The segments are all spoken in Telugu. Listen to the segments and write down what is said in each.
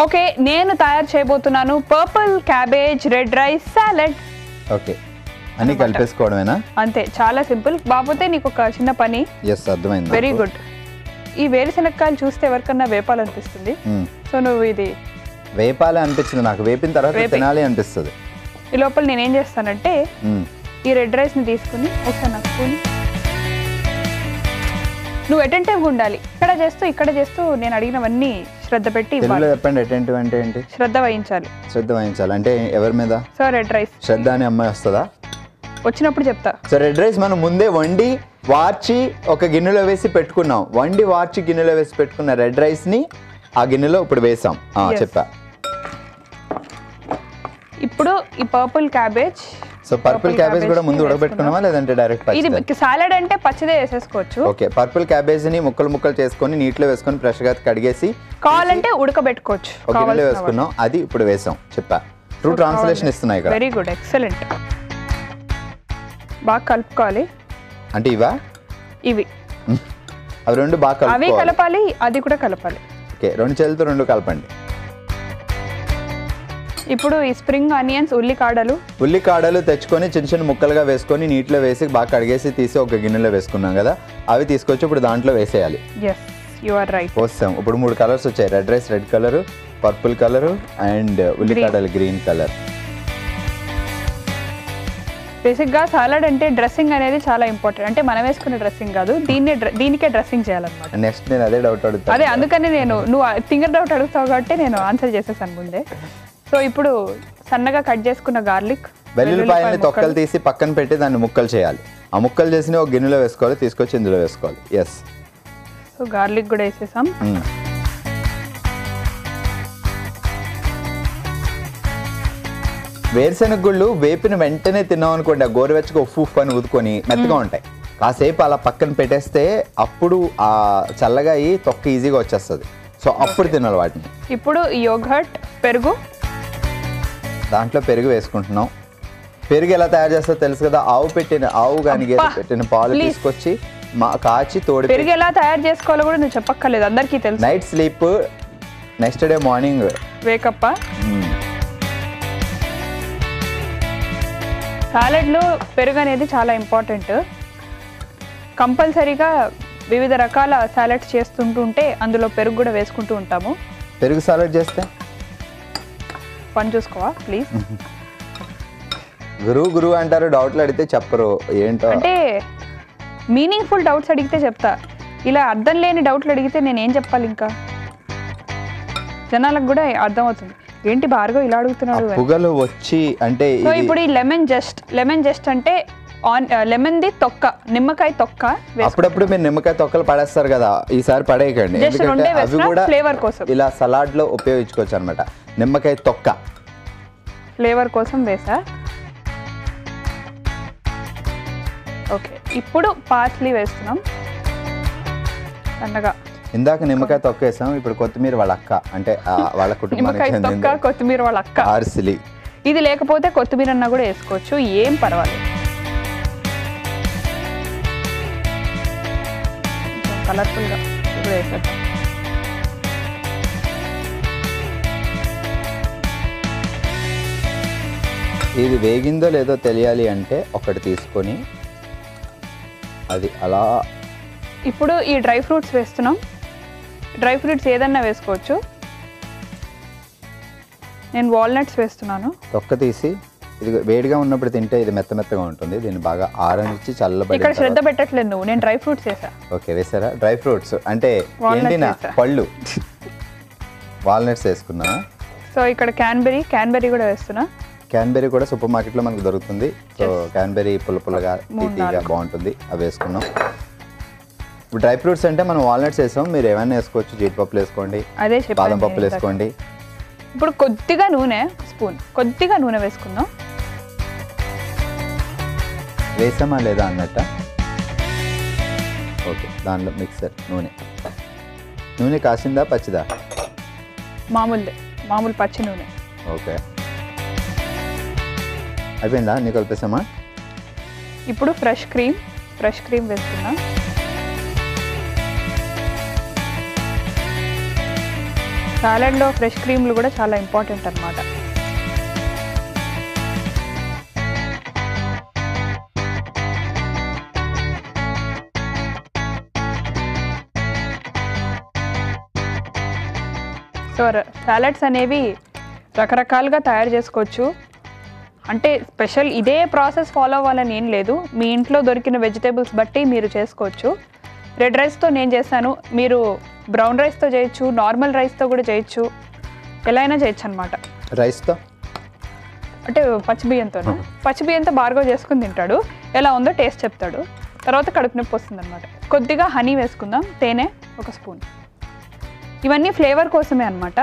ఓకే నేను తయారు చేయబోతున్నాను purple cabbage red rice salad okay అన్ని కలిపేసుకోవడమేనా అంతే చాలా సింపుల్ కాకపోతే నీకు ఒక చిన్న పని ఎస్ అర్థమైంది వెరీ నాకు. గుడ్ ఈ వేరుశనక్కాయలు చూస్తే ఎవరికన్నా వేపాలనిపిస్తుంది మ్మ్. సో నువ్వు ఇది వేపాలి అనిపించింది నాకు వేపిన తర్వాత వేపి. తినాలి అనిపిస్తుంది ఈ లోపల నేను ఏం చేస్తానంటే మ్మ్. ఈ రెడ్ రైస్ని తీసుకుని ఒకసారి నాకు స్పూన్ నువ్వు అటెంటివ్గా ఉండాలి ఇక్కడ చేస్తూ ఇక్కడ చేస్తూ నేను అడిగినవన్నీ శ్రద్ధ పెట్టి తెలుగులో ఇవ్వాలి చెప్పండి అటెంటివ్ అంటే ఏంటి శ్రద్ధ వహించాలి శ్రద్ధ వహించాలి అంటే ఎవరి మీద సో రెడ్ రైస్ శ్రద్ధ అనే అమ్మాయి వస్తుందా వచ్చినప్పుడు చెప్తా సో రెడ్ రైస్ మనం ముందే వండి వార్చి ఒక గిన్నెలో వేసి పెట్టుకున్నాం వండి వార్చి గిన్నెలో వేసి పెట్టుకున్న రెడ్ రైస్ ని ఆ గిన్నెలో ఇప్పుడు వేసాం ఆ, Yes. చెప్పా ఇప్పుడు ఈ purple cabbage so purple cabbage కూడా ముందు ఉడకబెట్టుకున్నావా లేదంటే డైరెక్ట్ ఇది పచ్చి సాలెడ్ అంటే పచ్చిదే వేసేసుకోవచ్చు ఓకే పర్పుల్ క్యాబేజ్ ని ముక్కలు ముక్కలు చేసుకొని నీటిలో వేసుకొని ఫ్రెష్ గా కడిగేసి కావాలంటే ఉడకబెట్టుకోవచ్చు ఒక గిన్నెలో వేసుకున్నాం అది ఇప్పుడు వేసాం చెప్పా ట్రూ ట్రాన్స్లేషన్ ఇస్తున్నా ఇక్కడ వెరీ గుడ్ ఎక్సలెంట్ బాగా కలుపుకోవాలి అంటే ఇవా ఇవి అవి రెండు బాగా అవి కలుపుకోవాలి కలపాలి అది కూడా కలపాలి ఓకే రెండు చేతులతో రెండు కలపండి ఇప్పుడు ఈ స్ప్రింగ్ ఆనియన్స్ ఉల్లికాడలు ఉల్లికాడలు తెచ్చుకొని చిన్న చిన్న ముక్కలుగా వేసుకొని నీటిలో వేసి బాగా కడిగేసి తీసి ఒక గిన్నెలో వేసుకున్నాం కదా అవి తీసుకొచ్చి ఇప్పుడు దాంట్లో వేసేయాలి ఎస్ యు ఆర్ రైట్ పోస్తాం ఇప్పుడు మూడు కలర్స్ వచ్చాయి red rice red colour purple colour and ఉల్లికాడలు గ్రీన్ కలర్ బేసిక్గా సాలడ్ అంటే డ్రెస్సింగ్ అనేది చాలా ఇంపార్టెంట్ అంటే మనం వేసుకునే డ్రెస్సింగ్ కాదు దీన్నే dre- దీనికే డ్రెస్సింగ్ చేయాలన్నమాట నెక్స్ట్ నేను అదే డౌట్ అడుగుతాను అదే అందుకని నేను నువ్వు థింగర్ డౌట్ అడుగుతావు కాబట్టి నేను ఆన్సర్ చేసేసాను ముందే సో ఇప్పుడు సన్నగా కట్ చేసుకున్న గార్లిక్ వెల్లుల్లిపాయలని తొక్కలు తీసి పక్కన పెట్టి దాన్ని ముక్కలు చేయాలి ఆ ముక్కలు చేసి ఒక గిన్నెలో వేసుకోవాలి తీసుకొచ్చి ఇందులో వేసుకోవాలి ఎస్ సో గార్లిక్ కూడా వేసేసాం వేరుశెనగ గుళ్ళు వేపిన వెంటనే తిన్నాం అనుకోండి ఆ గోరువెచ్చగా ఉఫ్ ఉఫ్ అని ఊదుకొని మెత్తగా ఉంటాయి కాసేపు అలా పక్కన పెట్టేస్తే అప్పుడు ఆ చల్లగా అయ్యి తొక్క ఈజీగా వచ్చేస్తుంది సో అప్పుడు తినాలి వాటిని ఇప్పుడు యోగర్ట్ పెరుగు దాంట్లో పెరుగు వేసుకుంటున్నాం పెరుగు ఎలా తయారు చేస్తారో తెలుసు కదా ఆవు పెట్టిన ఆవు కానీ గేదె అబ్బా, పెట్టిన పాలు please. తీసుకొచ్చి మా కాచి తోడి పెరుగు ఎలా తయారు చేసుకోవాలో కూడా నువ్వు చెప్పక్కర్లేదు అందరికీ తెలుసు night sleep next day morning వేకప్ప సాలెడ్లో పెరుగు అనేది చాలా ఇంపార్టెంట్ కంపల్సరీగా వివిధ రకాల సాలెడ్స్ చేస్తుంటుంటే అందులో పెరుగు కూడా వేసుకుంటూ ఉంటాము పెరుగు సాలెడ్ చేస్తే పని చూసుకోవా ప్లీజ్ గురువు గురువు అంటారు డౌట్లు అడిగితే చెప్పరు ఏంటో అంటే మీనింగ్ఫుల్ డౌట్స్ అడిగితే చెప్తా ఇలా అర్థం లేని డౌట్లు అడిగితే నేను ఏం చెప్పాలి ఇంకా జనాలకు కూడా అర్థమవుతుంది ఏంటి భార్గవ్ ఇలా ఆ అడుగుతున్నాడు అని. పొగలు వచ్చి అంటే సో ఇది ఇప్పుడు ఈ లెమన్ జస్ట్ లెమన్ జస్ట్ అంటే ఆన్ లెమన్ ది తొక్క నిమ్మకాయ తొక్క వేసుకో అప్పుడప్పుడు మీరు నిమ్మకాయ తొక్కలు పడేస్తారు కదా ఈసారి పడేయకండి Just ఎందుకంటే రెండే అవి వేస్తున్నా కూడా flavor కోసం. ఇలా సలాడ్ లో ఉపయోగించుకోవచ్చు అనమాట నిమ్మకాయ తొక్క ఫ్లేవర్ కోసం వేసా ఓకే ఇప్పుడు పార్స్లీ వేస్తున్నాం సన్నగా ఇందాక నిమ్మకాయ తొక్క వేసాం ఇప్పుడు కొత్తిమీర వాళ్ళ అక్క అంటే ఆ, వాళ్ళ కుటుంబానికి నిమ్మకాయ తొక్క చెందింది కొత్తిమీర వాళ్ళ అక్క ఆర్సిలి ఇది లేకపోతే కొత్తిమీర అన్న కూడా వేసుకోవచ్చు ఏం పర్వాలేదు కలర్ఫుల్గా ఇప్పుడు వేసేద్దాం ఇది వేగిందో లేదో తెలియాలి అంటే ఒకటి తీసుకొని అది అలా ఇప్పుడు ఈ డ్రై ఫ్రూట్స్ వేస్తున్నాం డ్రై ఫ్రూట్స్ ఏదన్నా వేసుకోవచ్చు నేను వాల్నట్స్ వేస్తున్నాను తొక్క తీసి ఇది వేడిగా ఉన్నప్పుడు తింటే ఇది మెత్త మెత్తగా ఉంటుంది దీన్ని బాగా ఆరనిచ్చి చల్లబడి ఇక్కడ శ్రద్ధ పెట్టట్లేదు నువ్వు నేను డ్రై ఫ్రూట్స్ వేసా ఓకే వేసారా డ్రై ఫ్రూట్స్ అంటే Walnuts ఎండిన వేసా. పళ్ళు వాల్నట్స్ వేసుకున్నా సో ఇక్కడ క్యాన్బెరీ క్యాన్బెరీ కూడా వేస్తున్నా క్యాన్బెరీ కూడా సూపర్ మార్కెట్లో మనకు దొరుకుతుంది సో క్యాన్బెరీ పుల్ల పుల్లగా మూడు, తీతీగా బాగుంటుంది అవి వేసుకున్నాం ఇప్పుడు డ్రై ఫ్రూట్స్ అంటే మనం వాల్నట్స్ వేసాం మీరు ఏమైనా వేసుకోవచ్చు జీడిపప్పులు వేసుకోండి అదే చెప్పాను బాదం నేను పప్పులు ఇందాక. వేసుకోండి ఇప్పుడు కొద్దిగా నూనె స్పూన్ కొద్దిగా నూనె వేసుకుందాం వేసామా లేదా అన్నట్ట ఓకే దానిలో మిక్సర్ నూనె నూనె కాసిందా పచ్చిదా మామూలుదే మామూలు పచ్చి నూనె ఓకే అయిపోయిందా నీకు కలిపేసామా ఇప్పుడు ఫ్రెష్ క్రీమ్ ఫ్రెష్ క్రీమ్ వేస్తున్నా సాలడ్లో ఫ్రెష్ క్రీమ్లు కూడా చాలా ఇంపార్టెంట్ అన్నమాట సో సాలడ్స్ అనేవి రకరకాలుగా తయారు చేసుకోవచ్చు అంటే స్పెషల్ ఇదే ప్రాసెస్ ఫాలో అవ్వాలని ఏం లేదు మీ ఇంట్లో దొరికిన వెజిటేబుల్స్ బట్టి మీరు చేసుకోవచ్చు రెడ్ రైస్తో నేను చేశాను మీరు బ్రౌన్ రైస్తో చేయొచ్చు నార్మల్ రైస్తో కూడా చేయొచ్చు ఎలా అయినా చేయొచ్చు అనమాట రైస్తో అంటే పచ్చి బియ్యంతో పచ్చి బియ్యంతో బార్గో చేసుకుని తింటాడు ఎలా ఉందో టేస్ట్ చెప్తాడు తర్వాత కడుపు నొప్పి వస్తుంది అనమాట కొద్దిగా హనీ వేసుకుందాం తేనె ఒక స్పూన్ ఇవన్నీ ఫ్లేవర్ కోసమే అనమాట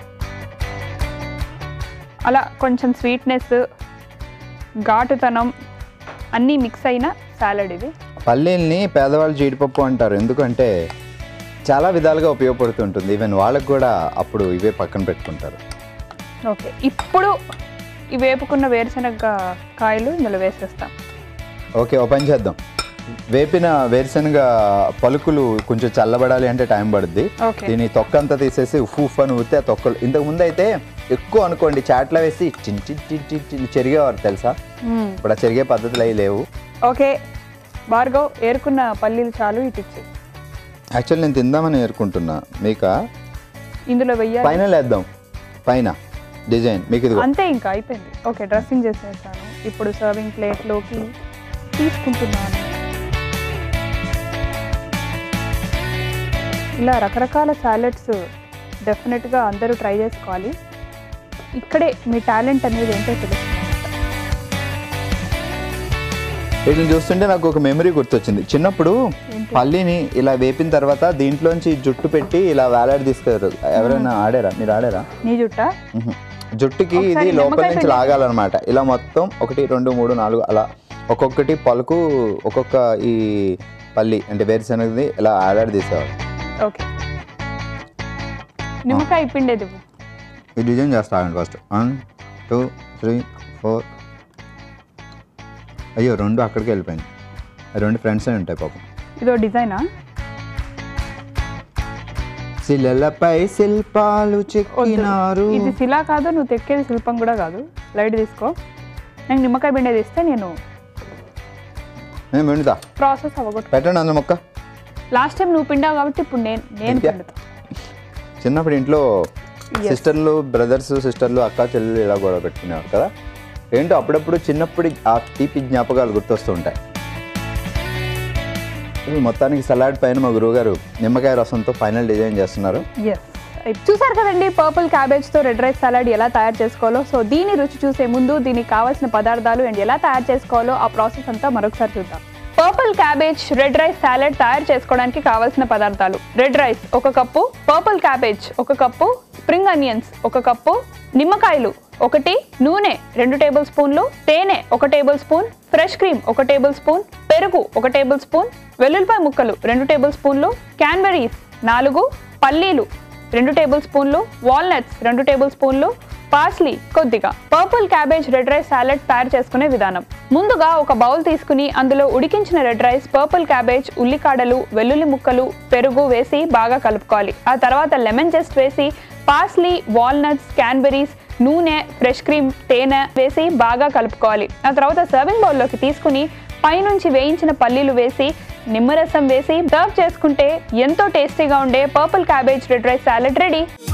అలా కొంచెం స్వీట్నెస్ ఘాటుతనం అన్నీ మిక్స్ అయిన సాలడ్ ఇది పల్లీల్ని పేదవాళ్ళు జీడిపప్పు అంటారు ఎందుకంటే చాలా విధాలుగా ఉపయోగపడుతుంటుంది ఈవెన్ వాళ్ళకి కూడా అప్పుడు ఇవే పక్కన పెట్టుకుంటారు ఓకే ఇప్పుడు ఈ వేపుకున్న వేరుశనగ కాయలు ఇందులో వేసేస్తాం ఓకే ఓ పని చేద్దాం వేపిన వేరుశనగ పలుకులు కొంచెం చల్లబడాలి అంటే టైం పడుద్ది ఓకే దీని తొక్క అంతా తీసేసి ఉఫ్ ఉఫ్ అని ఊరితే ఆ తొక్కలు ఇంతకు ముందు అయితే ఎక్కువ అనుకోండి చాట్లో వేసి చిన్ చిన్ చిన్ చిన్ చిన్ చెరిగేవారు తెలుసా మ్మ్. ఇప్పుడు ఆ చెరిగే పద్ధతులు అవి లేవు ఓకే భార్గవ్ ఏరుకున్న పల్లీలు చాలు ఇటు ఇచ్చి యాక్చువల్ నేను తిందామని ఏరుకుంటున్నా మీకు ఇందులో వెయ్యాలి పైన లేద్దాం పైన డిజైన్ మీకు ఇదిగో అంతే ఇంకా అయిపోయింది ఓకే డ్రెస్సింగ్ చేసేసాను ఇప్పుడు సర్వింగ్ ప్లేట్లోకి తీసుకుంటున్నాను ఇలా రకరకాల సాలెడ్స్ డెఫినెట్గా అందరూ ట్రై చేసుకోవాలి ఇక్కడే మీ టాలెంట్ అనేది ఏంటో తెలుస్తుంది వీటిని చూస్తుంటే నాకు ఒక మెమరీ గుర్తొచ్చింది చిన్నప్పుడు ఏంటి? పల్లీని ఇలా వేపిన తర్వాత దీంట్లోంచి జుట్టు పెట్టి ఇలా వేలాడి తీసుకెళ్ళారు ఎవరైనా ఆడారా మీరు ఆడారా నీ జుట్ట మ్హూ. జుట్టుకి ఇది ఒకసారి లోపల నిమ్మకాయ నుంచి పిండి- లాగాలన్నమాట ఇలా మొత్తం ఒకటి రెండు మూడు నాలుగు అలా ఒక్కొక్కటి పలుకు ఒక్కొక్క ఈ పల్లి అంటే వేరుశనగది ఇలా ఆడాడి తీసేవారు ఓకే నిమ్మకాయ పిండేది ఇవ్వు. ఈ డిజైన్ చేస్తాను first one two three four అయ్యో రెండు అక్కడికి వెళ్ళిపోయింది ఆ రెండు ఫ్రెండ్స్ అని ఉంటాయి పాపం ఇదో డిజైనా శిలలపై శిల్పాలు చెక్కినారు ఇది శిలా కాదు నువ్వు తెక్కేది శిల్పం కూడా కాదు లైట్ తీసుకో నాకు నిమ్మకాయ పిండేది ఇస్తే నేను నేను విండుతా ప్రాసెస్ అవ్వగొట్టు పెట్టండి అందులో మొక్క లాస్ట్ టైం నువ్వు పిండావు కాబట్టి ఇప్పుడు నేను నేను ఇంకా? పిండుతా చిన్నప్పుడు ఇంట్లో సిస్టర్లు బ్రదర్స్ సిస్టర్లు అక్క చెల్లెలు ఇలా గొడవ పెట్టుకునేవారు కదా ఏంటో అప్పుడప్పుడు చిన్నప్పుడు ఆ తీపి జ్ఞాపకాలు గుర్తొస్తూ ఉంటాయి ఇప్పుడు మొత్తానికి సలాడ్ పైన మా గురువుగారు నిమ్మకాయ రసంతో ఫైనల్ డిజైన్ చేస్తున్నారు ఎస్ చూసారు కదండి పర్పుల్ క్యాబేజ్తో రెడ్ రైస్ సలాడ్ ఎలా తయారు చేసుకోవాలో సో దీని రుచి చూసే ముందు దీనికి కావాల్సిన పదార్థాలు అండ్ ఎలా తయారు చేసుకోవాలో ఆ ప్రాసెస్ అంతా మరొకసారి చూద్దాం purple cabbage red rice salad తయారు చేసుకోవడానికి కావాల్సిన పదార్థాలు రెడ్ రైస్ ఒక కప్పు పర్పుల్ క్యాబేజ్ ఒక కప్పు స్ప్రింగ్ అనియన్స్ ఒక కప్పు నిమ్మకాయలు ఒకటి నూనె రెండు టేబుల్ స్పూన్లు తేనె ఒక టేబుల్ స్పూన్ ఫ్రెష్ క్రీమ్ ఒక టేబుల్ స్పూన్ పెరుగు ఒక టేబుల్ స్పూన్ వెల్లుల్లిపాయ ముక్కలు రెండు టేబుల్ స్పూన్లు క్యాన్బెరీస్ నాలుగు పల్లీలు రెండు టేబుల్ స్పూన్లు వాల్నట్స్ రెండు టేబుల్ స్పూన్లు పార్స్లీ కొద్దిగా purple cabbage red rice salad తయారు చేసుకునే విధానం ముందుగా ఒక బౌల్ తీసుకుని అందులో ఉడికించిన రెడ్ రైస్ పర్పుల్ క్యాబేజ్ ఉల్లికాడలు వెల్లుల్లి ముక్కలు పెరుగు వేసి బాగా కలుపుకోవాలి ఆ తర్వాత లెమన్ జస్ట్ వేసి పార్స్లీ వాల్నట్స్ క్యాన్బెరీస్ నూనె ఫ్రెష్ క్రీమ్ తేనె వేసి బాగా కలుపుకోవాలి ఆ తర్వాత సర్వింగ్ బౌల్లోకి తీసుకుని పైనుంచి వేయించిన పల్లీలు వేసి నిమ్మరసం వేసి సర్వ్ చేసుకుంటే ఎంతో టేస్టీగా ఉండే purple cabbage red rice salad ready